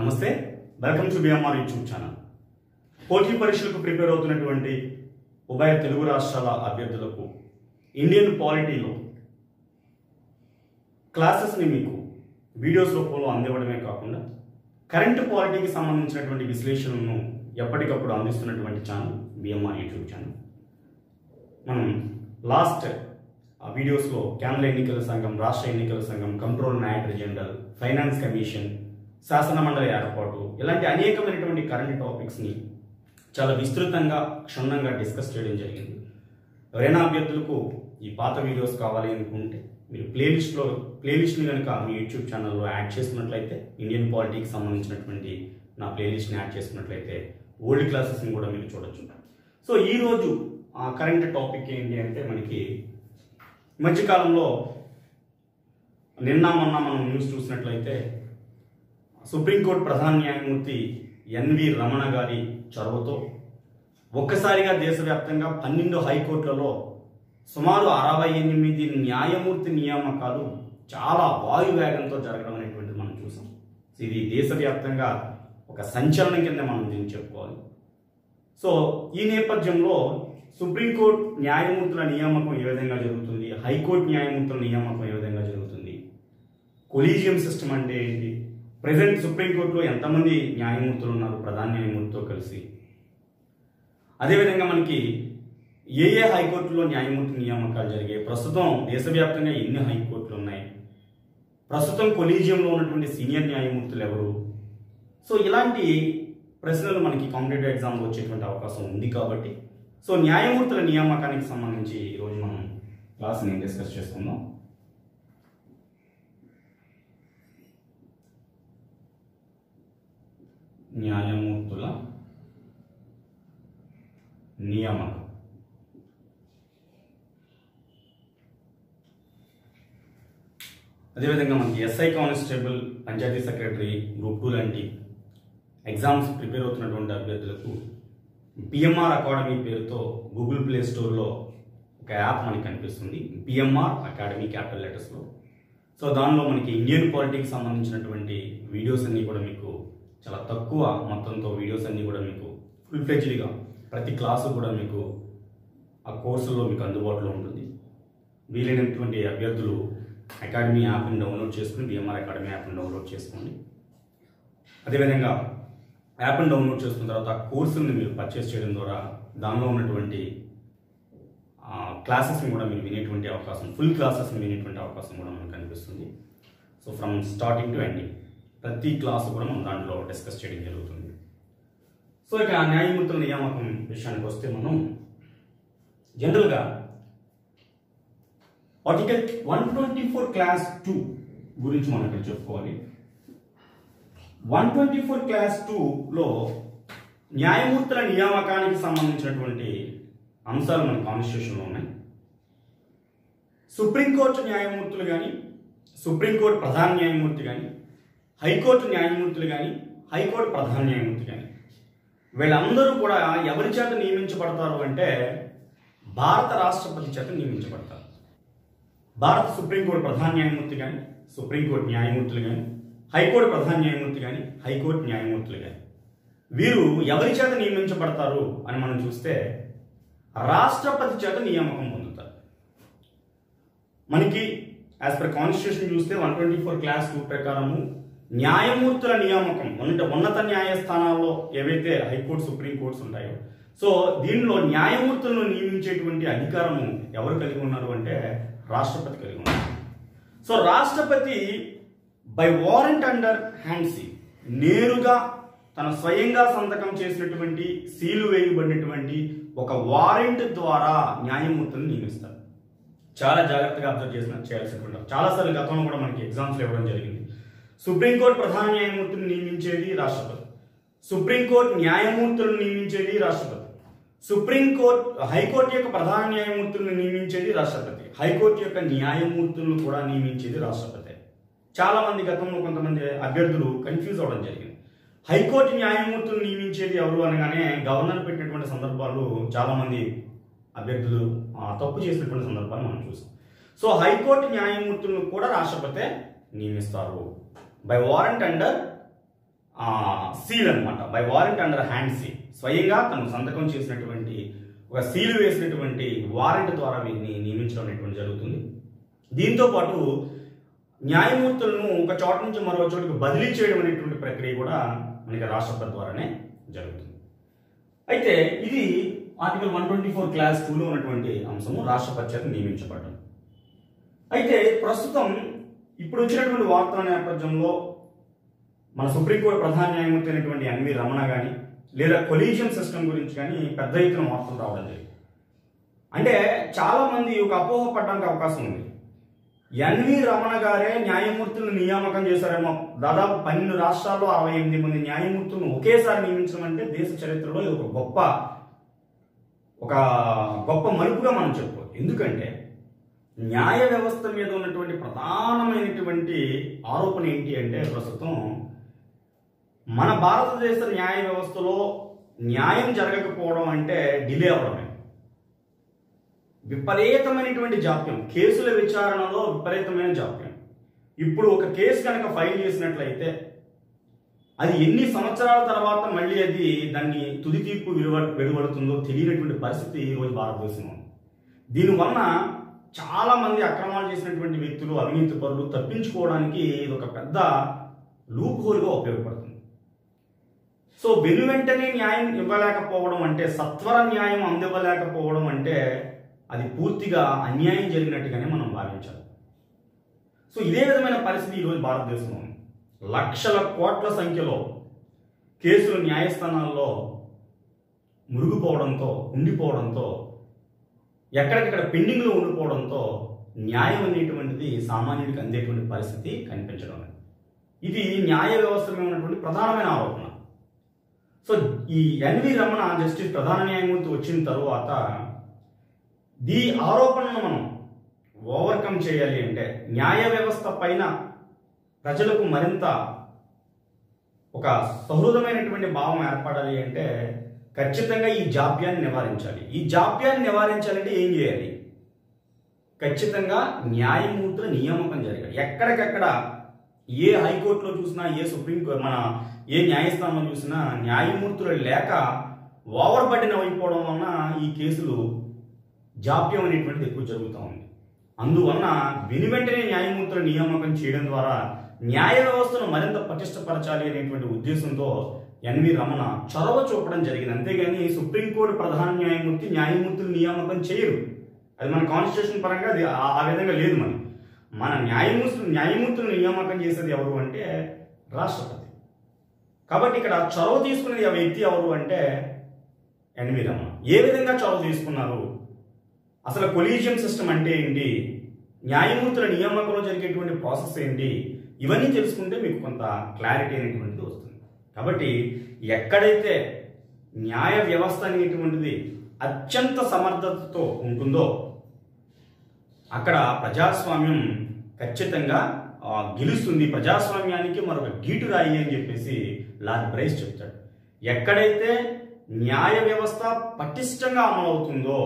నమస్తే welcome to BMR YouTube channel పోటీ పరీక్షలకు ప్రిపేర్ అవుతున్నటువంటి ఉభయ తెలుగు రాష్ట్రాల అభ్యర్థులకు ఇండియన్ పాలిటీలో క్లాసెస్ని మీకు వీడియోస్ రూపంలో అందివ్వడమే కాకుండా కరెంట్ పాలిటీకి సంబంధించినటువంటి విశ్లేషణను ఎప్పటికప్పుడు అందిస్తున్నటువంటి ఛానల్ బిఎంఆర్ యూట్యూబ్ ఛానల్ మనం లాస్ట్ ఆ వీడియోస్లో కేంద్ర ఎన్నికల సంఘం రాష్ట్ర ఎన్నికల సంఘం control director general finance commission శాసన మండలి ఏర్పాటు ఇలాంటి అనేకమైనటువంటి కరెంట్ టాపిక్స్ని చాలా విస్తృతంగా క్షుణ్ణంగా డిస్కస్ చేయడం జరిగింది ఎవరైనా అభ్యర్థులకు ఈ పాత వీడియోస్ కావాలి అనుకుంటే మీరు ప్లేలిస్ట్లో ప్లేలిస్ట్ని కనుక మీ యూట్యూబ్ ఛానల్లో యాడ్ చేసుకున్నట్లయితే ఇండియన్ పాలిటిక్స్ సంబంధించినటువంటి నా ప్లేలిస్ట్ని యాడ్ చేసుకున్నట్లయితే ఓల్డ్ క్లాసెస్ని కూడా మీరు చూడొచ్చు సో ఈరోజు కరెంట్ టాపిక్ ఏంటి అంటే మనకి ఈ మధ్యకాలంలో నిన్న మొన్న మనం న్యూస్ చూసినట్లయితే సుప్రీంకోర్టు ప్రధాన న్యాయమూర్తి ఎన్వి రమణ గారి చొరవతో ఒక్కసారిగా దేశవ్యాప్తంగా పన్నెండు హైకోర్టులలో సుమారు అరవై ఎనిమిది న్యాయమూర్తి నియామకాలు చాలా వాయువేగంతో జరగడం అనేటువంటిది మనం చూసాం ఇది దేశవ్యాప్తంగా ఒక సంచలనం కింద మనం దీన్ని చెప్పుకోవాలి సో ఈ నేపథ్యంలో సుప్రీంకోర్టు న్యాయమూర్తుల నియామకం ఏ విధంగా జరుగుతుంది హైకోర్టు న్యాయమూర్తుల నియామకం ఏ విధంగా జరుగుతుంది కొలీజియం సిస్టమ్ అంటే ఏంటి ప్రజెంట్ సుప్రీంకోర్టులో ఎంతమంది న్యాయమూర్తులు ఉన్నారు ప్రధాన న్యాయమూర్తితో కలిసి అదేవిధంగా మనకి ఏ ఏ హైకోర్టులో న్యాయమూర్తి నియామకాలు జరిగాయి ప్రస్తుతం దేశవ్యాప్తంగా ఎన్ని హైకోర్టులు ఉన్నాయి ప్రస్తుతం కొలీజియంలో ఉన్నటువంటి సీనియర్ న్యాయమూర్తులు ఎవరు సో ఇలాంటి ప్రశ్నలు మనకి కాంపిటేటివ్ ఎగ్జామ్లో వచ్చేటువంటి అవకాశం ఉంది కాబట్టి సో న్యాయమూర్తుల నియామకానికి సంబంధించి ఈరోజు మనం క్లాస్ని డిస్కస్ చేసుకుందాం న్యాయమూర్తుల నియామకం అదేవిధంగా మనకి SI constable panchayati secretary group two లాంటి ఎగ్జామ్స్ ప్రిపేర్ అవుతున్నటువంటి అభ్యర్థులకు పిఎంఆర్ అకాడమీ పేరుతో గూగుల్ ప్లే స్టోర్లో ఒక యాప్ మనకి కనిపిస్తుంది పిఎంఆర్ అకాడమీ క్యాపిటల్ లెటర్స్లో సో దానిలో మనకి ఇండియన్ పాలిటిక్స్ సంబంధించినటువంటి వీడియోస్ అన్నీ కూడా మీకు చాలా తక్కువ మొత్తంతో వీడియోస్ అన్నీ కూడా మీకు ఫుల్ ఫ్లెజ్డ్గా ప్రతి క్లాసు కూడా మీకు ఆ కోర్సులో మీకు అందుబాటులో ఉంటుంది వీలైనటువంటి అభ్యర్థులు అకాడమీ యాప్ని డౌన్లోడ్ చేసుకుని బిఎంఆర్ అకాడమీ యాప్ని డౌన్లోడ్ చేసుకోండి అదేవిధంగా యాప్ని డౌన్లోడ్ చేసుకున్న తర్వాత ఆ కోర్సుని మీరు పర్చేస్ చేయడం ద్వారా దానిలో ఉన్నటువంటి క్లాసెస్ని కూడా మీరు వినేటువంటి అవకాశం ఫుల్ క్లాసెస్ని వినేటువంటి అవకాశం కూడా మనకు కనిపిస్తుంది so from starting to ending ప్రతి క్లాస్ కూడా మనం దాంట్లో డిస్కస్ చేయడం జరుగుతుంది సో ఇక ఆ న్యాయమూర్తుల నియామకం విషయానికి వస్తే మనం జనరల్గా article one twenty four clause two గురించి మనం ఇక్కడ చెప్పుకోవాలి వన్ ట్వంటీ ఫోర్ క్లాస్ టూలో న్యాయమూర్తుల నియామకానికి సంబంధించినటువంటి అంశాలు మన కాన్స్టిట్యూషన్లో ఉన్నాయి సుప్రీంకోర్టు న్యాయమూర్తులు కానీ సుప్రీంకోర్టు ప్రధాన న్యాయమూర్తి కానీ హైకోర్టు న్యాయమూర్తులు కానీ హైకోర్టు ప్రధాన న్యాయమూర్తి కానీ వీళ్ళందరూ కూడా ఎవరి చేత నియమించబడతారు అంటే భారత రాష్ట్రపతి చేత నియమించబడతారు భారత సుప్రీంకోర్టు ప్రధాన న్యాయమూర్తి కానీ సుప్రీంకోర్టు న్యాయమూర్తులు కానీ హైకోర్టు ప్రధాన న్యాయమూర్తి కానీ హైకోర్టు న్యాయమూర్తులు కానీ వీరు ఎవరి చేత నియమించబడతారు అని మనం చూస్తే రాష్ట్రపతి చేత నియామకం పొందుతారు మనకి యాజ్ పర్ కాన్స్టిట్యూషన్ చూస్తే one twenty four clause two ప్రకారము న్యాయమూర్తుల నియామకం అంటే ఉన్నత న్యాయస్థానాల్లో ఏవైతే హైకోర్టు సుప్రీంకోర్ట్స్ ఉంటాయో సో దీనిలో న్యాయమూర్తులను నియమించేటువంటి అధికారము ఎవరు కలిగి ఉన్నారు అంటే రాష్ట్రపతి కలిగి ఉన్నారు సో రాష్ట్రపతి by warrant under hand seal నేరుగా తన స్వయంగా సంతకం చేసినటువంటి సీలు వేయబడినటువంటి ఒక వారెంట్ ద్వారా న్యాయమూర్తులను నియమిస్తారు చాలా జాగ్రత్తగా అబ్జర్వ్ చేసిన చేయాల్సినటువంటి చాలాసార్లు గతంలో కూడా మనకి ఎగ్జామ్స్లో ఇవ్వడం జరిగింది సుప్రీంకోర్టు ప్రధాన న్యాయమూర్తిని నియమించేది రాష్ట్రపతి సుప్రీంకోర్టు న్యాయమూర్తులను నియమించేది రాష్ట్రపతి సుప్రీంకోర్టు హైకోర్టు యొక్క ప్రధాన న్యాయమూర్తులను నియమించేది రాష్ట్రపతి హైకోర్టు యొక్క న్యాయమూర్తులను కూడా నియమించేది రాష్ట్రపతి చాలా మంది గతంలో కొంతమంది అభ్యర్థులు కన్ఫ్యూజ్ అవ్వడం జరిగింది హైకోర్టు న్యాయమూర్తులు నియమించేది ఎవరు అనగానే గవర్నర్ పెట్టినటువంటి సందర్భాలు చాలా మంది అభ్యర్థులు ఆ, తప్పు చేసినటువంటి సందర్భాలు మనం చూసాం సో హైకోర్టు న్యాయమూర్తులను కూడా రాష్ట్రపతి నియమిస్తారు బై వారెంట్ అండర్ సీల్ అన్నమాట by warrant under hand seal స్వయంగా తను సంతకం చేసినటువంటి ఒక సీల్ వేసినటువంటి వారెంట్ ద్వారా వీరిని నియమించడం అనేటువంటి జరుగుతుంది దీంతో పాటు న్యాయమూర్తులను ఒక చోట నుంచి మరో చోటుకు బదిలీ చేయడం అనేటువంటి ప్రక్రియ కూడా మనకి రాష్ట్రపతి ద్వారానే జరుగుతుంది అయితే ఇది article one twenty four clause టూలో ఉన్నటువంటి అంశము రాష్ట్రపతి చేత నియమించబడడం అయితే ప్రస్తుతం ఇప్పుడు వచ్చినటువంటి వార్తల నేపథ్యంలో మన సుప్రీంకోర్టు ప్రధాన న్యాయమూర్తి అయినటువంటి ఎన్వి రమణ కానీ లేదా కొలీజియం సిస్టమ్ గురించి కానీ పెద్ద ఎత్తున వార్తలు రావడం జరిగింది అంటే చాలా మంది ఒక అపోహ పడడానికి అవకాశం ఉంది ఎన్వి రమణ గారే న్యాయమూర్తులను నియామకం చేశారేమో దాదాపు పన్నెండు రాష్ట్రాల్లో అరవై ఎనిమిది మంది న్యాయమూర్తులను ఒకేసారి నియమించడం అంటే దేశ చరిత్రలో ఇది ఒక గొప్ప ఒక గొప్ప మలుపుగా మనం చెప్పుకోవచ్చు ఎందుకంటే న్యాయ వ్యవస్థ మీద ఉన్నటువంటి ప్రధానమైనటువంటి ఆరోపణ ఏంటి అంటే ప్రస్తుతం మన భారతదేశ న్యాయ వ్యవస్థలో న్యాయం జరగకపోవడం అంటే డిలే అవడమే విపరీతమైనటువంటి జాప్యం కేసుల విచారణలో విపరీతమైన జాప్యం ఇప్పుడు ఒక కేసు కనుక ఫైల్ చేసినట్లయితే అది ఎన్ని సంవత్సరాల తర్వాత మళ్ళీ అది దాన్ని తుది తీర్పు విలువ వెలువడుతుందో తెలియనటువంటి పరిస్థితి ఈరోజు భారతదేశంలో ఉంది దీనివలన చాలా మంది అక్రమాలు చేసినటువంటి వ్యక్తులు అవినీతి పరులు తప్పించుకోవడానికి ఇది ఒక పెద్ద లూప్ హోల్గా ఉపయోగపడుతుంది సో వెను వెంటనే న్యాయం ఇవ్వలేకపోవడం అంటే సత్వర న్యాయం అందివ్వలేకపోవడం అంటే అది పూర్తిగా అన్యాయం జరిగినట్టుగానే మనం భావించాలి సో ఇదే విధమైన పరిస్థితి ఈరోజు భారతదేశంలో ఉంది లక్షల కోట్ల సంఖ్యలో కేసులు న్యాయస్థానాల్లో మురిగిపోవడంతో ఉండిపోవడంతో ఎక్కడికక్కడ పెండింగ్లో ఉండిపోవడంతో న్యాయం అనేటువంటిది సామాన్యుడికి అందేటువంటి పరిస్థితి కనిపించడం లేదు. ఇది న్యాయ వ్యవస్థ మీద ఉన్నటువంటి ప్రధానమైన ఆరోపణ సో ఈ ఎన్వి రమణ జస్టిస్ ప్రధాన న్యాయమూర్తి వచ్చిన తరువాత ఈ ఆరోపణను మనం ఓవర్కమ్ చేయాలి అంటే న్యాయ వ్యవస్థ పైన ప్రజలకు మరింత ఒక సహృదమైనటువంటి భావం ఏర్పడాలి అంటే ఖచ్చితంగా ఈ జాప్యాన్ని నివారించాలి ఈ జాప్యాన్ని నివారించాలంటే ఏం చేయాలి ఖచ్చితంగా న్యాయమూర్తుల నియామకం జరగాలి ఎక్కడికక్కడ ఏ హైకోర్టులో చూసినా ఏ సుప్రీం మన ఏ న్యాయస్థానంలో చూసినా న్యాయమూర్తులు లేక ఓవర్ బడ్డెన్ అయిపోవడం వలన ఈ కేసులు జాప్యం అనేటువంటిది ఎక్కువ జరుగుతూ ఉంది అందువలన వెను వెంటనే న్యాయమూర్తుల నియామకం చేయడం ద్వారా న్యాయ వ్యవస్థను మరింత పటిష్టపరచాలి అనేటువంటి ఉద్దేశంతో ఎన్వి రమణ చొరవ చూపడం జరిగింది అంతేగాని సుప్రీంకోర్టు ప్రధాన న్యాయమూర్తి న్యాయమూర్తుల నియామకం చేయరు అది మన కాన్స్టిట్యూషన్ పరంగా అది ఆ- ఆ విధంగా లేదు మన మన న్యాయమూర్తులు న్యాయమూర్తులను నియామకం చేసేది ఎవరు అంటే రాష్ట్రపతి కాబట్టి ఇక్కడ చొరవ తీసుకునేది ఆ వ్యక్తి ఎవరు అంటే ఎన్వి రమణ ఏ విధంగా చొరవ తీసుకున్నారు అసలు కొలీజియం సిస్టమ్ అంటే ఏంటి న్యాయమూర్తుల నియామకంలో జరిగేటువంటి ప్రాసెస్ ఏంటి ఇవన్నీ తెలుసుకుంటే మీకు కొంత క్లారిటీ అనేటువంటిది వస్తుంది కాబట్టి ఎక్కడైతే న్యాయ వ్యవస్థ అనేటువంటిది అత్యంత సమర్థతతో ఉంటుందో అక్కడ ప్రజాస్వామ్యం ఖచ్చితంగా ఆ, గెలుస్తుంది ప్రజాస్వామ్యానికి మరొక గీటు రాయి అని చెప్పేసి లార్డ్ బ్రైస్ చెప్తాడు ఎక్కడైతే న్యాయ వ్యవస్థ పటిష్టంగా అమలవుతుందో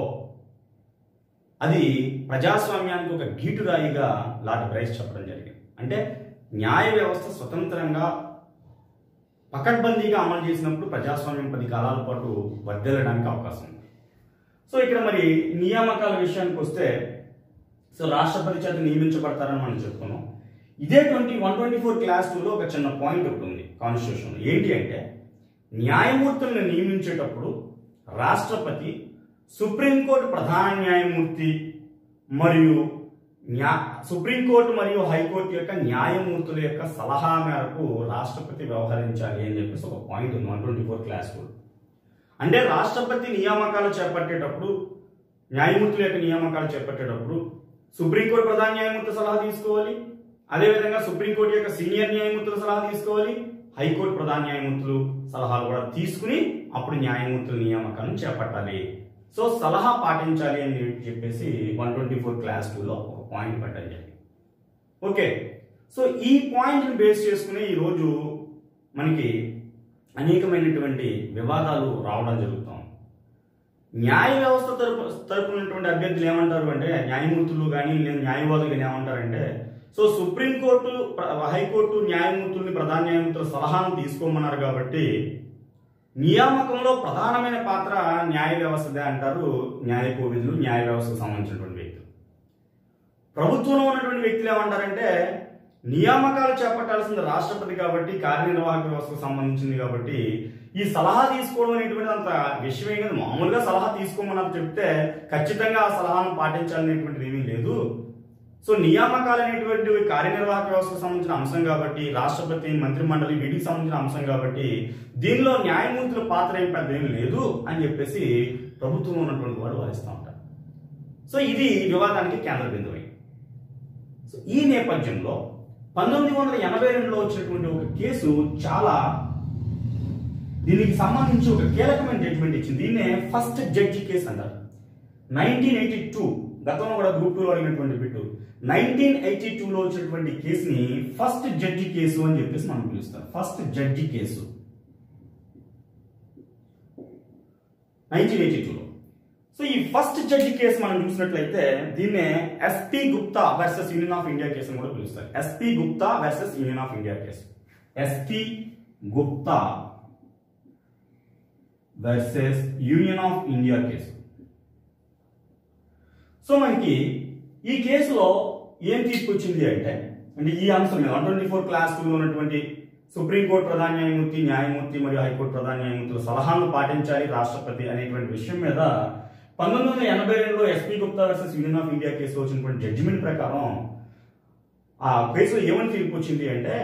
అది ప్రజాస్వామ్యానికి ఒక గీటురాయిగా లార్డ్ బ్రైస్ చెప్పడం జరిగింది అంటే న్యాయ వ్యవస్థ స్వతంత్రంగా పకడ్బందీగా అమలు చేసినప్పుడు ప్రజాస్వామ్యం పది కాలాల పాటు వర్ధిల్లడానికి అవకాశం ఉంది సో ఇక్కడ మరి నియామకాల విషయానికి వస్తే సో రాష్ట్రపతి చేత నియమించబడతారని మనం చెప్పుకున్నాం ఇదే twenty one twenty four clause టూలో ఒక చిన్న పాయింట్ ఒకటి ఉంది కాన్స్టిట్యూషన్ ఏంటి అంటే న్యాయమూర్తులను నియమించేటప్పుడు రాష్ట్రపతి సుప్రీంకోర్టు ప్రధాన న్యాయమూర్తి మరియు న్యా సుప్రీంకోర్టు మరియు హైకోర్టు యొక్క న్యాయమూర్తుల యొక్క సలహా మేరకు రాష్ట్రపతి వ్యవహరించాలి అని చెప్పేసి ఒక పాయింట్ ఉంది one twenty four clause two అంటే రాష్ట్రపతి నియామకాలు చేపట్టేటప్పుడు న్యాయమూర్తుల యొక్క నియామకాలు చేపట్టేటప్పుడు సుప్రీంకోర్టు ప్రధాన న్యాయమూర్తి సలహా తీసుకోవాలి అదేవిధంగా సుప్రీంకోర్టు యొక్క సీనియర్ న్యాయమూర్తుల సలహా తీసుకోవాలి హైకోర్టు ప్రధాన న్యాయమూర్తులు సలహాలు కూడా తీసుకుని అప్పుడు న్యాయమూర్తుల నియామకాలను చేపట్టాలి సో సలహా పాటించాలి అని చెప్పేసి వన్ ట్వంటీ ఫోర్ క్లాస్ టూలో ఒక పాయింట్ పెట్టడం జరిగింది ఓకే సో ఈ పాయింట్ని బేస్ చేసుకుని ఈరోజు మనకి అనేకమైనటువంటి వివాదాలు రావడం జరుగుతాం న్యాయ వ్యవస్థ తరపు తరపున ఉన్నటువంటి అభ్యర్థులు ఏమంటారు అంటే న్యాయమూర్తులు కానీ లేదా న్యాయవాదులు కానీ ఏమంటారంటే సో సుప్రీంకోర్టు ప్ర- హైకోర్టు న్యాయమూర్తుల్ని ప్రధాన న్యాయమూర్తుల సలహాను తీసుకోమన్నారు కాబట్టి నియామకంలో ప్రధానమైన పాత్ర న్యాయ వ్యవస్థదే అంటారు న్యాయ కోవిధులు న్యాయ వ్యవస్థకు సంబంధించినటువంటి వ్యక్తులు ప్రభుత్వంలో ఉన్నటువంటి వ్యక్తులు ఏమంటారంటే నియామకాలు చేపట్టాల్సింది రాష్ట్రపతి కాబట్టి కార్యనిర్వాహక వ్యవస్థకు సంబంధించింది కాబట్టి ఈ సలహా తీసుకోవడం అనేటువంటి అంత విషయమే కదా మామూలుగా సలహా తీసుకోమన్నారు చెప్తే ఖచ్చితంగా ఆ సలహాను పాటించాలనేటువంటిది ఏమీ లేదు సో నియామకాలు అనేటువంటివి కార్యనిర్వాహక వ్యవస్థకు సంబంధించిన అంశం కాబట్టి రాష్ట్రపతి మంత్రిమండలి వీటికి సంబంధించిన అంశం కాబట్టి దీనిలో న్యాయమూర్తుల పాత్ర ఏం పెద్ద ఏం లేదు అని చెప్పేసి ప్రభుత్వం ఉన్నటువంటి వాడు వాదిస్తూ ఉంటారు సో ఇది వివాదానికి కేంద్ర బిందువు సో ఈ నేపథ్యంలో పంతొమ్మిది వందల ఎనభై రెండులో వచ్చినటువంటి ఒక కేసు చాలా దీనికి సంబంధించి ఒక కీలకమైన జడ్జిమెంట్ ఇచ్చింది దీన్నే ఫస్ట్ జడ్జి కేసు అంటారు నైన్టీన్ ఎయిటీ టూ గతంలో కూడా గ్రూప్ టూలో అడిగినటువంటి బిట్టు నైన్టీన్ ఎయిటీ టూలో వచ్చినటువంటి కేసుని ఫస్ట్ జడ్జి కేసు అని చెప్పేసి మనం పిలుస్తాం first judge case nineteen eighty టూలో సో ఈ ఫస్ట్ జడ్జి కేసు మనం చూసినట్లయితే దీన్నే SP Gupta versus Union of India case అని కూడా పిలుస్తారు SP Gupta versus Union of India case SP Gupta versus Union of India case so మనకి ఈ కేసులో ఏం తీర్పు వచ్చింది అంటే అంటే ఈ అంశం మీద వన్ ట్వంటీ ఫోర్ క్లాస్ టూలో ఉన్నటువంటి సుప్రీంకోర్టు ప్రధాన న్యాయమూర్తి న్యాయమూర్తి మరియు హైకోర్టు ప్రధాన న్యాయమూర్తుల సలహాను పాటించాలి రాష్ట్రపతి అనేటువంటి విషయం మీద పంతొమ్మిది వందల ఎనభై రెండులో SP Gupta versus Union of India కేసులో వచ్చినటువంటి జడ్జిమెంట్ ప్రకారం ఆ కేసులో ఏమని తీర్పు వచ్చింది అంటే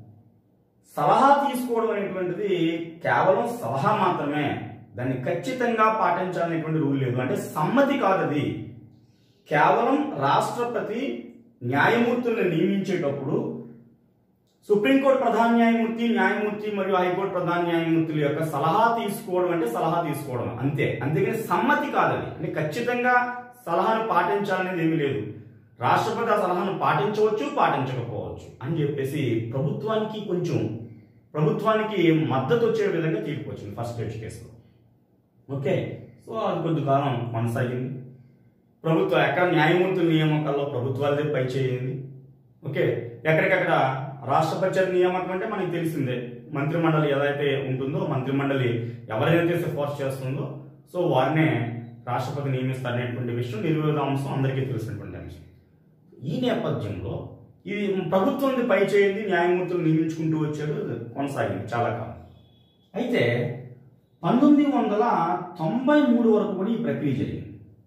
సలహా తీసుకోవడం అనేటువంటిది కేవలం సలహా మాత్రమే దాన్ని ఖచ్చితంగా పాటించాలనేటువంటి రూల్ లేదు అంటే సమ్మతి కాదు అది కేవలం రాష్ట్రపతి న్యాయమూర్తులను నియమించేటప్పుడు సుప్రీంకోర్టు ప్రధాన న్యాయమూర్తి న్యాయమూర్తి మరియు హైకోర్టు ప్రధాన న్యాయమూర్తుల యొక్క సలహా తీసుకోవడం అంటే సలహా తీసుకోవడం అంతే అంతేగాని సమ్మతి కాదది అంటే ఖచ్చితంగా సలహాను పాటించాలనేది ఏమీ లేదు రాష్ట్రపతి ఆ సలహాను పాటించవచ్చు పాటించకపోవచ్చు అని చెప్పేసి ప్రభుత్వానికి కొంచెం ప్రభుత్వానికి మద్దతు వచ్చే విధంగా తీర్పు వచ్చింది ఫస్ట్ జడ్జి కేసులో ఓకే సో అది కొద్ది కాలం కొనసాగింది ప్రభుత్వం ఎక్కడ న్యాయమూర్తుల నియామకాల్లో ప్రభుత్వాలదే పై చేయింది ఓకే ఎక్కడికక్కడ రాష్ట్రపతి నియామకం అంటే మనకి తెలిసిందే మంత్రిమండలి ఏదైతే ఉంటుందో మంత్రిమండలి ఎవరైతే సిఫార్సు చేస్తుందో సో వారినే రాష్ట్రపతి నియమిస్తారనేటువంటి విషయం నిర్వివాదాంశం అందరికీ తెలిసినటువంటి అంశం ఈ నేపథ్యంలో ఇది ప్రభుత్వం పై చేయండి న్యాయమూర్తులు నియమించుకుంటూ వచ్చారు కొనసాగింది చాలా కాలం అయితే పంతొమ్మిది వందల తొంభై మూడు వరకు కూడా ఈ ప్రక్రియ జరిగింది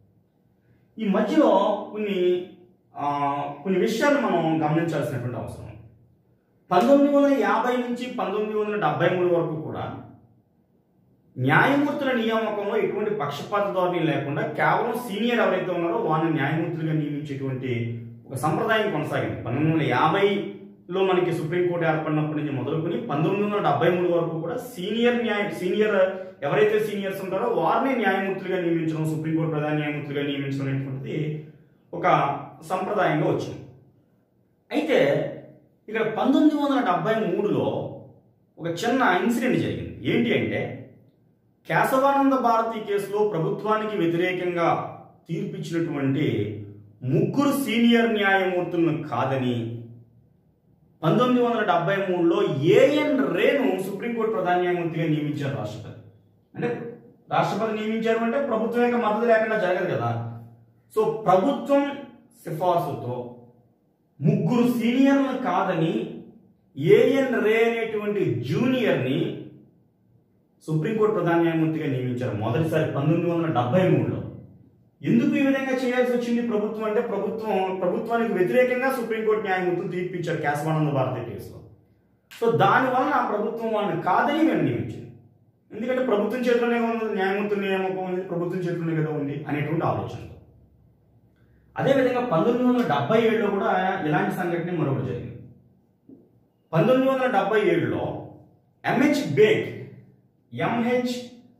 ఈ మధ్యలో కొన్ని ఆ, కొన్ని విషయాలు మనం గమనించాల్సినటువంటి అవసరం ఉంది. పంతొమ్మిది వందల యాభై నుంచి పంతొమ్మిది వందల డెబ్బై మూడు వరకు కూడా న్యాయమూర్తుల నియామకంలో ఎటువంటి పక్షపాత ధోరణి లేకుండా కేవలం సీనియర్ ఎవరైతే ఉన్నారో వారిని న్యాయమూర్తులుగా నియమించేటువంటి ఒక సంప్రదాయం కొనసాగింది పంతొమ్మిది వందల యాభైలో మనకి సుప్రీంకోర్టు ఏర్పడినప్పటి నుంచి మొదలుకొని పంతొమ్మిది వందల డెబ్బై మూడు వరకు కూడా సీనియర్ న్యాయ సీనియర్ ఎవరైతే సీనియర్స్ ఉంటారో వారిని న్యాయమూర్తులుగా నియమించడం సుప్రీంకోర్టు ప్రధాన న్యాయమూర్తులుగా నియమించడం అనేటువంటిది ఒక సంప్రదాయంగా వచ్చింది అయితే ఇక్కడ పంతొమ్మిది వందల డెబ్బై మూడులో ఒక చిన్న ఇన్సిడెంట్ జరిగింది ఏంటి అంటే కేశవానంద భారతి కేసులో ప్రభుత్వానికి వ్యతిరేకంగా తీర్పిచ్చినటువంటి ముగ్గురు సీనియర్ న్యాయమూర్తులను కాదని పంతొమ్మిది వందల డెబ్బై మూడులో ఏఎన్ రేను సుప్రీంకోర్టు ప్రధాన న్యాయమూర్తిగా నియమించారు రాష్ట్రపతి అంటే రాష్ట్రపతి నియమించారు అంటే ప్రభుత్వం యొక్క మద్దతు లేకుండా జరగదు కదా సో ప్రభుత్వం సిఫార్సుతో ముగ్గురు సీనియర్లను కాదని ఏఎన్ రే అనేటువంటి జూనియర్ని సుప్రీంకోర్టు ప్రధాన న్యాయమూర్తిగా నియమించారు మొదటిసారి పంతొమ్మిది వందల డెబ్బై మూడులో ఎందుకు ఈ విధంగా చేయాల్సి వచ్చింది ప్రభుత్వం అంటే ప్రభుత్వం ప్రభుత్వానికి వ్యతిరేకంగా సుప్రీంకోర్టు న్యాయమూర్తులు తీర్పిచ్చారు కేశవానంద భారతి కేసులో సో దానివల్ల ఆ ప్రభుత్వం వాళ్ళని కాదని మేము నియమించింది ఎందుకంటే ప్రభుత్వం చేతిలోనే ఉంది న్యాయమూర్తుల నియామకం ఉంది ప్రభుత్వం చేతిలోనే కదా ఉంది అనేటువంటి ఆలోచనతో అదేవిధంగా పంతొమ్మిది వందల డెబ్బై ఏడులో కూడా ఇలాంటి సంఘటన మరొకటి జరిగింది పంతొమ్మిది వందల డెబ్బై ఏడులో ఎంహెచ్ బేగ్ ఎంహెచ్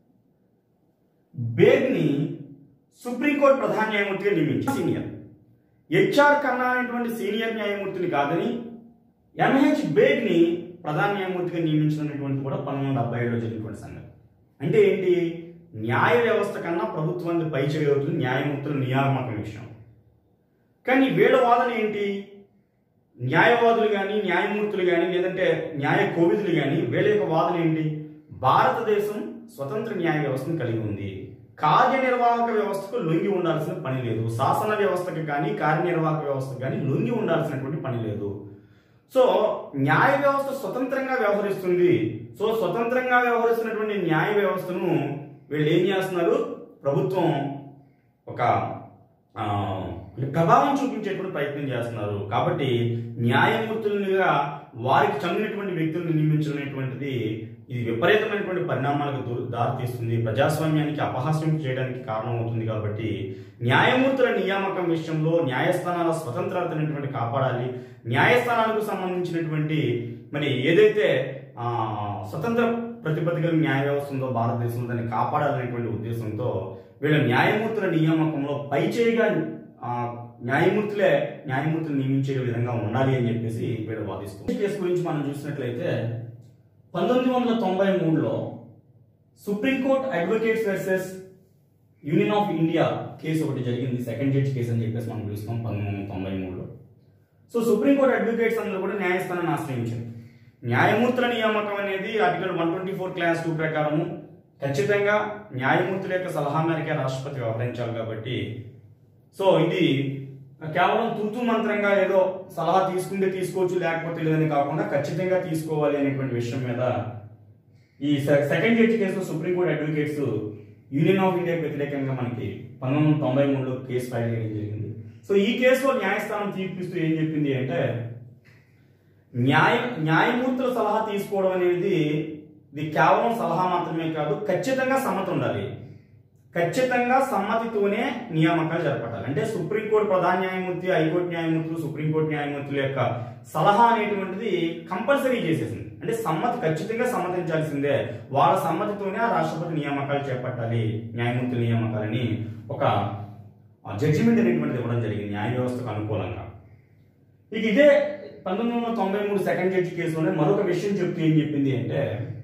బేగ్ని సుప్రీంకోర్టు ప్రధాన న్యాయమూర్తిగా నియమించారు సీనియర్ హెచ్ఆర్ కన్నా అనేటువంటి సీనియర్ న్యాయమూర్తిని కాదని ఎంహెచ్ బేగ్ని ప్రధాన న్యాయమూర్తిగా నియమించినటువంటి కూడా పంతొమ్మిది వందల డెబ్బై ఏడులో జరిగినటువంటి సంగతి అంటే ఏంటి న్యాయ వ్యవస్థ కన్నా ప్రభుత్వానికి పై చేయవుతుంది న్యాయమూర్తుల నియామకం విషయం కానీ వీళ్ళ వాదన ఏంటి న్యాయవాదులు కానీ న్యాయమూర్తులు కానీ లేదంటే న్యాయ కోవిదులు కానీ వీళ్ళ యొక్క వాదన ఏంటి భారతదేశం స్వతంత్ర న్యాయ వ్యవస్థను కలిగి ఉంది కార్యనిర్వాహక వ్యవస్థకు లొంగి ఉండాల్సిన పని లేదు శాసన వ్యవస్థకి కానీ కార్యనిర్వాహక వ్యవస్థకు కానీ లొంగి ఉండాల్సినటువంటి పని లేదు సో న్యాయ వ్యవస్థ స్వతంత్రంగా వ్యవహరిస్తుంది సో స్వతంత్రంగా వ్యవహరిస్తున్నటువంటి న్యాయ వ్యవస్థను వీళ్ళు ఏం చేస్తున్నారు ప్రభుత్వం ఒక ఆ, ప్రభావం చూపించేటువంటి ప్రయత్నం చేస్తున్నారు కాబట్టి న్యాయమూర్తులుగా వారికి చెందినటువంటి వ్యక్తులను నియమించడం ఇది విపరీతమైనటువంటి పరిణామాలకు దు- దారితీస్తుంది ప్రజాస్వామ్యానికి అపహాస్యం చేయడానికి కారణమవుతుంది కాబట్టి న్యాయమూర్తుల నియామకం విషయంలో న్యాయస్థానాల స్వతంత్రత అనేటువంటి కాపాడాలి న్యాయస్థానాలకు సంబంధించినటువంటి మరి ఏదైతే ఆ, స్వతంత్ర ప్రతిపత్తిగల న్యాయ వ్యవస్థ ఉందో భారతదేశంలో దాన్ని కాపాడాలనేటువంటి ఉద్దేశంతో వీళ్ళ న్యాయమూర్తుల నియామకంలో పైచేయిగా ఆ, న్యాయమూర్తులే న్యాయమూర్తులు నియమించే విధంగా ఉండాలి అని చెప్పేసి వీళ్ళు వాదిస్తారు ఈ కేసు గురించి మనం చూసినట్లయితే పంతొమ్మిది వందల తొంభై మూడులో supreme court advocates versus Union of India case ఒకటి జరిగింది సెకండ్ జడ్జ్ కేసు అని చెప్పేసి మనం చూస్తాం పంతొమ్మిది వందల తొంభై మూడులో సో సుప్రీంకోర్టు అడ్వకేట్స్ అందరూ కూడా న్యాయస్థానాన్ని ఆశ్రయించారు న్యాయమూర్తుల నియామకం అనేది article one twenty four clause two ప్రకారము ఖచ్చితంగా న్యాయమూర్తుల యొక్క సలహా మేరకే రాష్ట్రపతి వ్యవహరించాలి కాబట్టి సో ఇది కేవలం తుతు మంత్రంగా ఏదో సలహా తీసుకుంటే తీసుకోవచ్చు లేకపోతే లేదని కాకుండా ఖచ్చితంగా తీసుకోవాలి అనేటువంటి విషయం మీద ఈ సె- సెకండ్ జడ్జి కేసులో సుప్రీంకోర్టు అడ్వకేట్స్ యూనియన్ ఆఫ్ ఇండియాకి వ్యతిరేకంగా మనకి పంతొమ్మిది వందల తొంభై మూడులో కేసు ఫైల్ చేయడం జరిగింది సో ఈ కేసులో న్యాయస్థానం తీర్పిస్తూ ఏం చెప్పింది అంటే న్యాయ న్యాయమూర్తుల సలహా తీసుకోవడం అనేది ఇది కేవలం సలహా మాత్రమే కాదు ఖచ్చితంగా సమ్మతి ఉండాలి ఖచ్చితంగా సమ్మతితోనే నియామకాలు జరపడాలి అంటే సుప్రీంకోర్టు ప్రధాన న్యాయమూర్తి హైకోర్టు న్యాయమూర్తులు సుప్రీంకోర్టు న్యాయమూర్తుల యొక్క సలహా అనేటువంటిది కంపల్సరీ చేసేసింది అంటే సమ్మతి ఖచ్చితంగా సమ్మతించాల్సిందే వాళ్ళ సమ్మతితోనే ఆ రాష్ట్రపతి నియామకాలు చేపట్టాలి న్యాయమూర్తుల నియామకాలని ఒక జడ్జిమెంట్ అనేటువంటిది ఇవ్వడం జరిగింది న్యాయ వ్యవస్థకు అనుకూలంగా ఇక ఇదే పంతొమ్మిది వందల తొంభై మూడు సెకండ్ జడ్జి కేసులోనే మరొక విషయం చెప్తూ ఏం చెప్పింది అంటే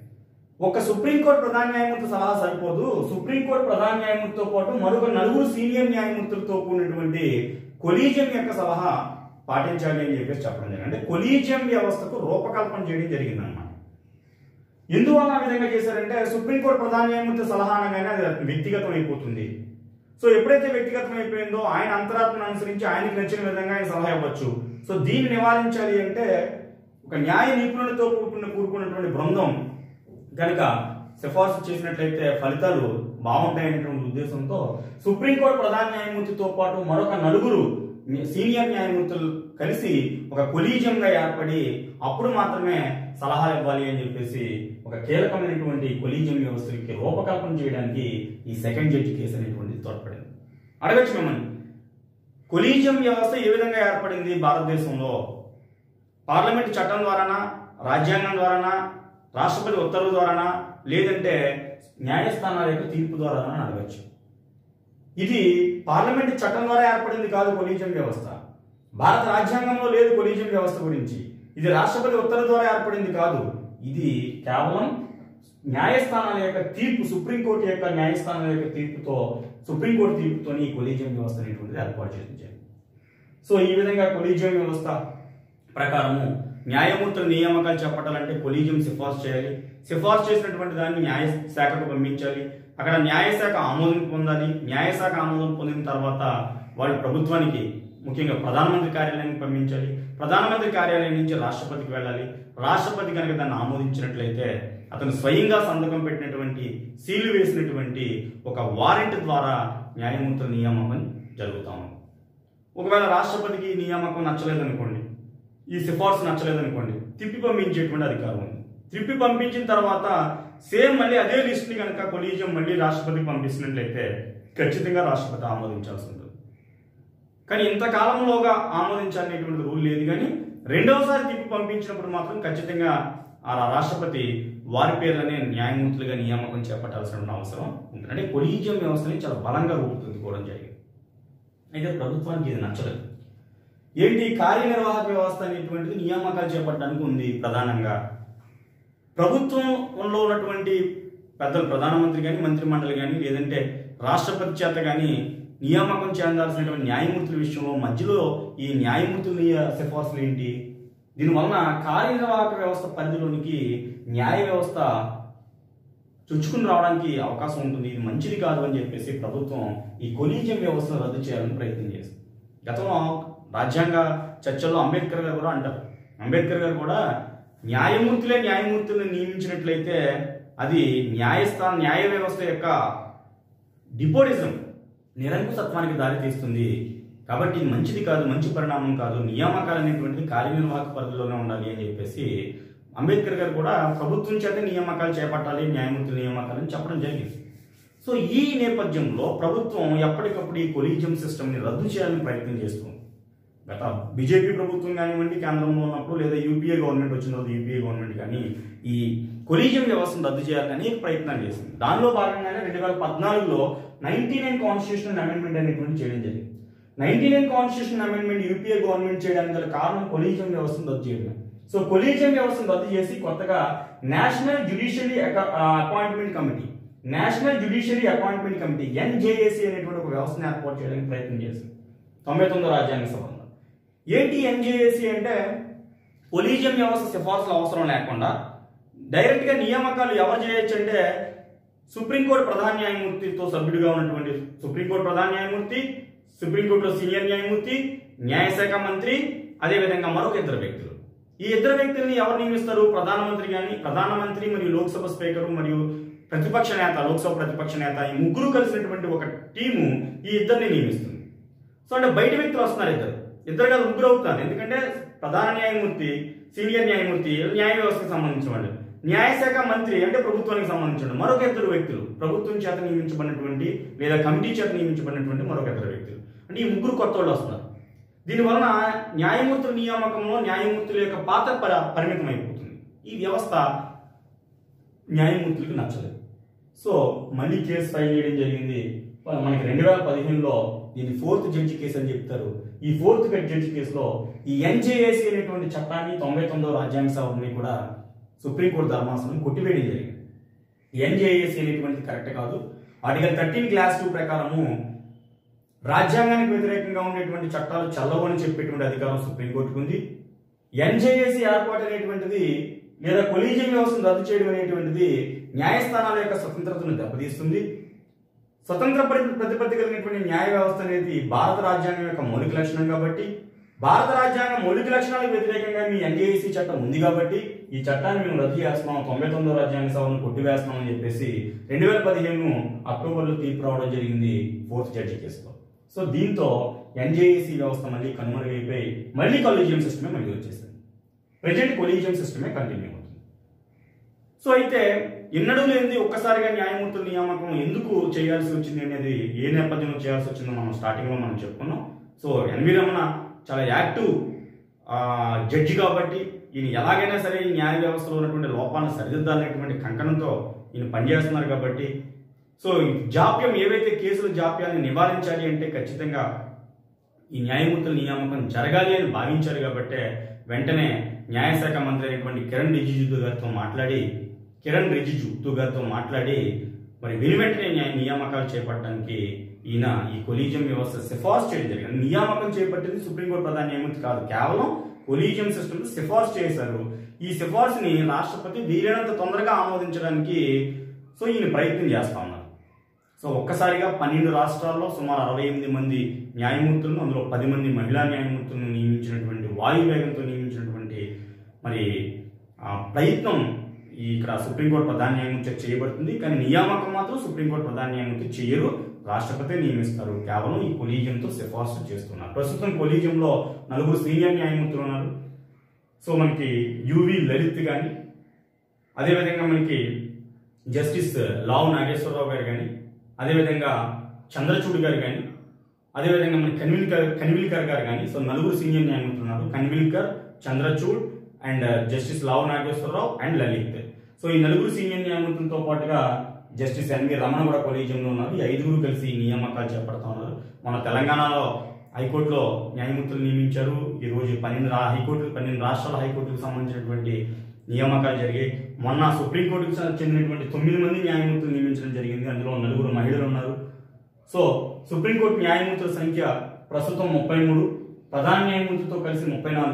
ఒక సుప్రీంకోర్టు ప్రధాన న్యాయమూర్తి సలహా సరిపోదు సుప్రీంకోర్టు ప్రధాన న్యాయమూర్తితో పాటు మరొక నలుగురు సీనియర్ న్యాయమూర్తులతో కూడినటువంటి కొలీజియం యొక్క సలహా పాటించాలి అని చెప్పేసి చెప్పడం జరిగింది అంటే కొలీజియం వ్యవస్థకు రూపకల్పన చేయడం జరిగింది అనమాట ఎందువల్ల ఆ విధంగా చేశారంటే సుప్రీంకోర్టు ప్రధాన న్యాయమూర్తి సలహా అనగానే అది వ్యక్తిగతం అయిపోతుంది సో ఎప్పుడైతే వ్యక్తిగతం అయిపోయిందో ఆయన అంతరాత్మను అనుసరించి ఆయనకి నచ్చిన విధంగా ఆయన సలహా ఇవ్వచ్చు సో దీన్ని నివారించాలి అంటే ఒక న్యాయ నిపుణులతో కూడుకున్న కూడుకున్నటువంటి బృందం కనుక సిఫార్సు చేసినట్లయితే ఫలితాలు బాగుంటాయనేటువంటి ఉద్దేశంతో సుప్రీంకోర్టు ప్రధాన న్యాయమూర్తితో పాటు మరొక నలుగురు సీనియర్ న్యాయమూర్తులు కలిసి ఒక కొలీజియంగా ఏర్పడి అప్పుడు మాత్రమే సలహాలు ఇవ్వాలి అని చెప్పేసి ఒక కీలకమైనటువంటి కొలీజియం వ్యవస్థకి రూపకల్పన చేయడానికి ఈ సెకండ్ జడ్జి కేసు అనేటువంటిది తోడ్పడింది అడగచ్చు మిమ్మల్ని కొలీజియం వ్యవస్థ ఏ విధంగా ఏర్పడింది భారతదేశంలో పార్లమెంట్ చట్టం ద్వారానా రాజ్యాంగం ద్వారానా రాష్ట్రపతి ఉత్తర్వు ద్వారానా లేదంటే న్యాయస్థానాల యొక్క తీర్పు ద్వారానా అని అడగచ్చు ఇది పార్లమెంట్ చట్టం ద్వారా ఏర్పడింది కాదు కొలీజియం వ్యవస్థ భారత రాజ్యాంగంలో లేదు కొలీజియం వ్యవస్థ గురించి ఇది రాష్ట్రపతి ఉత్తర్వు ద్వారా ఏర్పడింది కాదు ఇది కేవలం న్యాయస్థానాల యొక్క తీర్పు సుప్రీంకోర్టు యొక్క న్యాయస్థానాల యొక్క తీర్పుతో సుప్రీంకోర్టు తీర్పుతో ఈ కొలీజియం వ్యవస్థ అనేటువంటిది ఏర్పాటు చేసింది సో ఈ విధంగా కొలీజియం వ్యవస్థ ప్రకారము న్యాయమూర్తుల నియామకాలు చెప్పాలంటే కొలీజియం సిఫార్సు చేయాలి సిఫార్సు చేసినటువంటి దాన్ని న్యాయ శాఖకు పంపించాలి అక్కడ న్యాయశాఖ ఆమోదం పొందాలి న్యాయశాఖ ఆమోదం పొందిన తర్వాత వాళ్ళు ప్రభుత్వానికి ముఖ్యంగా ప్రధానమంత్రి కార్యాలయానికి పంపించాలి ప్రధానమంత్రి కార్యాలయం నుంచి రాష్ట్రపతికి వెళ్ళాలి రాష్ట్రపతి కనుక దాన్ని ఆమోదించినట్లయితే అతను స్వయంగా సంతకం పెట్టినటువంటి సీలు వేసినటువంటి ఒక వారెంట్ ద్వారా న్యాయమూర్తుల నియామకం జరుగుతా ఉంది ఒకవేళ రాష్ట్రపతికి ఈ నియామకం నచ్చలేదనుకోండి ఈ సిఫార్సు నచ్చలేదనుకోండి తిప్పి పంపించేటువంటి అధికారం ఉంది తిప్పి పంపించిన తర్వాత సేమ్ మళ్ళీ అదే లిస్ట్ని కనుక కొలీజియం మళ్ళీ రాష్ట్రపతికి పంపిస్తున్నట్లయితే ఖచ్చితంగా రాష్ట్రపతి ఆమోదించాల్సి ఉంటుంది కానీ ఇంతకాలంలోగా ఆమోదించాలనేటువంటి రూల్ లేదు కానీ రెండవసారి తిప్పి పంపించినప్పుడు మాత్రం ఖచ్చితంగా ఆ రాష్ట్రపతి వారి పేర్లనే న్యాయమూర్తులుగా నియామకం చేపట్టాల్సిన అవసరం ఉంటుంది అంటే కొలీజియం వ్యవస్థని చాలా బలంగా రూపుదిద్దుకోవడం జరిగింది అయితే ప్రభుత్వానికి ఇది నచ్చలేదు ఏంటి కార్యనిర్వాహక వ్యవస్థ అనేటువంటిది నియామకాలు చేపట్టడానికి ఉంది ప్రధానంగా ప్రభుత్వంలో ఉన్నటువంటి పెద్దలు ప్రధానమంత్రి కానీ మంత్రి మండలి కానీ లేదంటే రాష్ట్రపతి చేత కానీ నియామకం చెందాల్సినటువంటి న్యాయమూర్తుల విషయంలో మధ్యలో ఈ న్యాయమూర్తుల నియ- సిఫార్సులు ఏంటి దీనివలన కార్యనిర్వాహక వ్యవస్థ పరిధిలోనికి న్యాయ వ్యవస్థ చొచ్చుకుని రావడానికి అవకాశం ఉంటుంది ఇది మంచిది కాదు అని చెప్పేసి ప్రభుత్వం ఈ కొలీజియం వ్యవస్థను రద్దు చేయాలని ప్రయత్నం చేసింది గతంలో రాజ్యాంగ చర్చల్లో అంబేద్కర్ గారు కూడా అంటారు అంబేద్కర్ గారు కూడా న్యాయమూర్తులే న్యాయమూర్తులను నియమించినట్లయితే అది న్యాయస్థాన న్యాయ వ్యవస్థ యొక్క డిపోటిజం నిరంకుశత్వానికి దారితీస్తుంది కాబట్టి ఇది మంచిది కాదు మంచి పరిణామం కాదు నియామకాలు అనేటువంటిది కార్యనిర్వాహక పరిధిలోనే ఉండాలి అని చెప్పేసి అంబేద్కర్ గారు కూడా ప్రభుత్వం చేత నియామకాలు చేపట్టాలి న్యాయమూర్తుల నియామకాలు అని చెప్పడం జరిగింది సో ఈ నేపథ్యంలో ప్రభుత్వం ఎప్పటికప్పుడు ఈ కొలీజియం సిస్టమ్ని రద్దు చేయాలని ప్రయత్నం చేస్తుంది గత బీజేపీ ప్రభుత్వం కానివ్వండి కేంద్రంలో ఉన్నప్పుడు లేదా యూపీఏ గవర్నమెంట్ వచ్చిన తర్వాత యూపీఏ గవర్నమెంట్ కానీ ఈ కొలీజియం వ్యవస్థను రద్దు చేయాలని అనేక ప్రయత్నాలు చేసింది దానిలో భాగంగానే రెండు వేల పద్నాలుగులో నైన్టీ నైన్ కాన్స్టిట్యూషన్ అమెండ్మెంట్ అనేటువంటి చేయడం జరిగింది ninety nine constitution amendment UPA government చేయడానికి గల కారణం కొలీజియం వ్యవస్థను రద్దు చేయడం సో కొలీజియం వ్యవస్థను రద్దు చేసి కొత్తగా national judiciary appointment committee national judiciary appointment committee NJAC అనేటువంటి ఒక వ్యవస్థను ఏర్పాటు చేయడానికి ప్రయత్నం చేసింది తొంభై తొమ్మిదో రాజ్యాంగ సభలో ఏంటి ఎన్జేఏసీ అంటే కొలీజియం వ్యవస్థ సిఫార్సులు అవసరం లేకుండా డైరెక్ట్గా నియామకాలు ఎవరు చేయొచ్చు అంటే సుప్రీంకోర్టు ప్రధాన న్యాయమూర్తితో సభ్యుడిగా ఉన్నటువంటి సుప్రీంకోర్టు ప్రధాన న్యాయమూర్తి సుప్రీంకోర్టులో సీనియర్ న్యాయమూర్తి న్యాయశాఖ మంత్రి అదేవిధంగా మరొక ఇద్దరు వ్యక్తులు ఈ ఇద్దరు వ్యక్తుల్ని ఎవరు నియమిస్తారు ప్రధానమంత్రి కానీ ప్రధానమంత్రి మరియు లోక్సభ స్పీకర్ మరియు ప్రతిపక్ష నేత లోక్సభ ప్రతిపక్ష నేత ఈ ముగ్గురు కలిసినటువంటి ఒక టీము ఈ ఇద్దరిని నియమిస్తుంది సో అంటే బయట వ్యక్తులు వస్తున్నారు ఇద్దరు ఇద్దరు కాదు ముగ్గురు అవుతారు ఎందుకంటే ప్రధాన న్యాయమూర్తి సీనియర్ న్యాయమూర్తి న్యాయ వ్యవస్థకు సంబంధించిన వాళ్ళు న్యాయశాఖ మంత్రి అంటే ప్రభుత్వానికి సంబంధించిన మరొక ఇద్దరు వ్యక్తులు ప్రభుత్వం చేత నియమించబడినటువంటి లేదా కమిటీ చేత నియమించబడినటువంటి మరొక ఇద్దరు వ్యక్తులు అంటే ఈ ముగ్గురు కొత్త వాళ్ళు వస్తున్నారు దీనివలన న్యాయమూర్తుల నియామకంలో న్యాయమూర్తుల యొక్క పాత్ర పర- పరిమితం అయిపోతుంది ఈ వ్యవస్థ న్యాయమూర్తులకు నచ్చలేదు సో మళ్ళీ కేసు ఫైల్ చేయడం జరిగింది మనకి రెండు వేల పదిహేనులో దీన్ని ఫోర్త్ జడ్జి కేసు అని చెప్తారు ఈ ఫోర్త్ జడ్జి కేసులో ఈ ఎన్జేఏసీ అనేటువంటి చట్టాన్ని తొంభై తొమ్మిదవ రాజ్యాంగ సభని కూడా సుప్రీంకోర్టు ధర్మాసనం కొట్టివేయడం జరిగింది ఎన్జేఏసీ అనేటువంటిది కరెక్ట్ కాదు ఆర్టికల్ థర్టీన్ క్లాస్ టూ ప్రకారము రాజ్యాంగానికి వ్యతిరేకంగా ఉండేటువంటి చట్టాలు చల్లవు అని చెప్పేటువంటి అధికారం సుప్రీంకోర్టుకు ఉంది ఎన్జేఏసీ ఏర్పాటు అనేటువంటిది లేదా కొలీజియం వ్యవస్థను రద్దు చేయడం అనేటువంటిది న్యాయస్థానాల యొక్క స్వతంత్రతను దెబ్బతీస్తుంది స్వతంత్ర పరి- ప్రతిపత్తి కలిగినటువంటి న్యాయ వ్యవస్థ అనేది భారత రాజ్యాంగం యొక్క మౌలిక లక్షణం కాబట్టి భారత రాజ్యాంగం మౌలిక లక్షణాలకు వ్యతిరేకంగా మీ ఎన్జేఏసీ చట్టం ఉంది కాబట్టి ఈ చట్టాన్ని మేము రద్దు చేస్తున్నాం తొంభై తొమ్మిదో రాజ్యాంగ సభను కొట్టివేస్తున్నాం అని చెప్పేసి రెండు వేల పదిహేను అక్టోబర్లో తీర్పు రావడం జరిగింది ఫోర్త్ జడ్జి కేసులో సో దీంతో ఎన్జేఏసీ వ్యవస్థ మళ్ళీ కనుమరుగైపోయి మళ్ళీ కొలీజియం సిస్టమే మళ్ళీ వచ్చేసింది ప్రజెంట్ కొలీజియం సిస్టమే కంటిన్యూ అవుతుంది సో అయితే ఎన్నడూ లేనిది ఒక్కసారిగా న్యాయమూర్తుల నియామకం ఎందుకు చేయాల్సి వచ్చింది అనేది ఏ నేపథ్యంలో చేయాల్సి వచ్చిందో మనం స్టార్టింగ్లో మనం చెప్పుకున్నాం సో ఎన్వి రమణ చాలా యాక్టివ్ జడ్జి కాబట్టి ఈయన ఎలాగైనా సరే ఈ న్యాయ వ్యవస్థలో ఉన్నటువంటి లోపాలను సరిదిద్దాలనేటువంటి కంకణంతో ఈయన పనిచేస్తున్నారు కాబట్టి సో ఈ జాప్యం ఏవైతే కేసుల జాప్యాన్ని నివారించాలి అంటే ఖచ్చితంగా ఈ న్యాయమూర్తుల నియామకం జరగాలి అని భావించారు కాబట్టే వెంటనే న్యాయశాఖ మంత్రి అయినటువంటి కిరణ్ రిజిజు గారితో మాట్లాడి కిరణ్ రిజిజు గారితో మాట్లాడి మరి వెను వెంటనే న్యాయ నియామకాలు చేపట్టడానికి ఈయన ఈ కొలీజియం వ్యవస్థ సిఫార్సు చేయడం జరిగింది నియామకం చేపట్టింది సుప్రీంకోర్టు ప్రధాన న్యాయమూర్తి కాదు కేవలం కొలీజియం సిస్టమ్ సిఫార్సు చేశారు ఈ సిఫార్సుని రాష్ట్రపతి వీలైనంత తొందరగా ఆమోదించడానికి సో ఈయన ప్రయత్నం చేస్తా ఉన్నారు సో ఒక్కసారిగా పన్నెండు రాష్ట్రాల్లో సుమారు అరవై ఎనిమిది మంది న్యాయమూర్తులను అందులో పది మంది మహిళా న్యాయమూర్తులను నియమించినటువంటి వాయువేగంతో నియమించినటువంటి మరి ఆ, ప్రయత్నం ఈ ఇక్కడ సుప్రీంకోర్టు ప్రధాన న్యాయమూర్తి చేత చేయబడుతుంది కానీ నియామకం మాత్రం సుప్రీంకోర్టు ప్రధాన న్యాయమూర్తి చేయరు రాష్ట్రపతి నియమిస్తారు కేవలం ఈ కొలీజియంతో సిఫార్సు చేస్తున్నారు ప్రస్తుతం కొలీజియంలో నలుగురు సీనియర్ న్యాయమూర్తులు ఉన్నారు సో మనకి యువి లలిత్ కానీ అదేవిధంగా మనకి జస్టిస్ లావు నాగేశ్వరరావు గారు కానీ అదేవిధంగా చంద్రచూడ్ గారు కానీ అదేవిధంగా మన కన్విల్కర్ కన్విల్కర్ గారు కానీ సో నలుగురు సీనియర్ న్యాయమూర్తులు ఉన్నారు Khanwilkar Chandrachud and justice Lavu Nageswararao and Lalit so ఈ నలుగురు సీనియర్ న్యాయమూర్తులతో పాటుగా జస్టిస్ ఎన్వి రమణ కూడా కొలీజియంలో ఉన్నారు ఈ ఐదుగురు కలిసి ఈ నియామకాలు చేపడతా ఉన్నారు మన తెలంగాణలో హైకోర్టులో న్యాయమూర్తులు నియమించారు ఈ రోజు పన్నెండు రా- హైకోర్టు పన్నెండు రాష్ట్రాల హైకోర్టుకు సంబంధించినటువంటి నియామకాలు జరిగాయి మొన్న సుప్రీంకోర్టుకు చెందినటువంటి తొమ్మిది మంది న్యాయమూర్తులు నియమించడం జరిగింది అందులో నలుగురు మహిళలు ఉన్నారు సో సుప్రీంకోర్టు న్యాయమూర్తుల సంఖ్య ప్రస్తుతం ముప్పై మూడు ప్రధాన న్యాయమూర్తితో కలిసి ముప్పై నాలుగు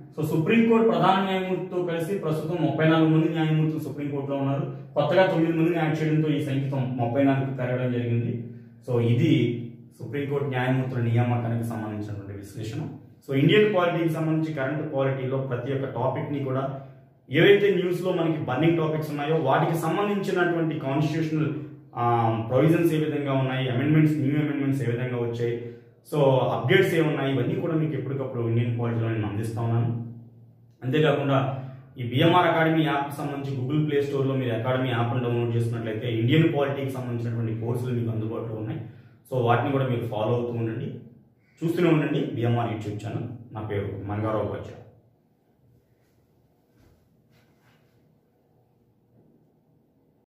సో సుప్రీంకోర్టు ప్రధాన న్యాయమూర్తితో కలిసి ప్రస్తుతం ముప్పై నాలుగు మంది న్యాయమూర్తులు సుప్రీంకోర్టులో ఉన్నారు కొత్తగా తొమ్మిది మందిని యాడ్ చేయడంతో ఈ సంఖ్య ముప్పై నాలుగు పెరగడం జరిగింది సో ఇది సుప్రీంకోర్టు న్యాయమూర్తుల నియామకానికి సంబంధించినటువంటి విశ్లేషణ సో ఇండియన్ పాలిటీకి సంబంధించి కరెంట్ పాలిటీలో ప్రతి ఒక్క టాపిక్ ని కూడా ఏవైతే న్యూస్ లో మనకి బర్నింగ్ టాపిక్స్ ఉన్నాయో వాటికి సంబంధించినటువంటి కాన్స్టిట్యూషనల్ ప్రొవిజన్స్ ఏ విధంగా ఉన్నాయి అమెండ్మెంట్స్ న్యూ అమెండ్మెంట్స్ ఏ విధంగా వచ్చాయి సో అప్డేట్స్ ఏమున్నాయి ఇవన్నీ కూడా మీకు ఎప్పటికప్పుడు ఇండియన్ పాలిటీలో నేను అందిస్తా ఉన్నాను అంతేకాకుండా ఈ బిఎంఆర్ అకాడమీ యాప్ సంబంధించి గూగుల్ ప్లే స్టోర్లో మీరు అకాడమీ యాప్ను డౌన్లోడ్ చేసుకున్నట్లయితే ఇండియన్ పాలిటీకి సంబంధించినటువంటి కోర్సులు మీకు అందుబాటులో ఉన్నాయి సో వాటిని కూడా మీరు ఫాలో అవుతూ ఉండండి చూస్తూనే ఉండండి బిఎంఆర్ యూట్యూబ్ ఛానల్ నా పేరు మంగారావు బచ్చా